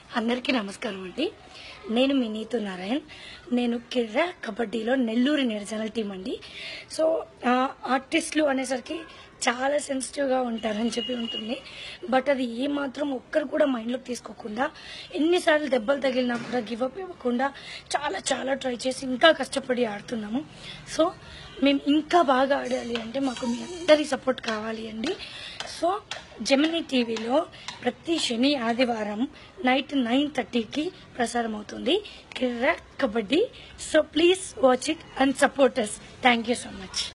అందరికీ నమస్కారం అండి నేను మీ నీతు నారాయణ్ నేను కిర్రా కబడ్డీలో నెల్లూరు నిర్జనల్ టీం అండి సో ఆ, ఆర్టిస్టులు అనేసరికి చాలా సెన్సిటివ్గా ఉంటారని చెప్పి ఉంటుంది బట్ అది ఏ మాత్రం ఒక్కరు కూడా మైండ్లోకి తీసుకోకుండా ఎన్నిసార్లు దెబ్బలు తగిలినా కూడా గివ్ అప్ ఇవ్వకుండా చాలా చాలా ట్రై చేసి ఇంకా కష్టపడి ఆడుతున్నాము సో మేము ఇంకా బాగా ఆడాలి అంటే మాకు మీ అందరి సపోర్ట్ కావాలి అండి సో జెమినీ టీవీలో ప్రతి శని ఆదివారం నైట్ నైన్ థర్టీకి ప్రసారం అవుతుంది Kirra Kabaddi so please watch it and support us thank you so much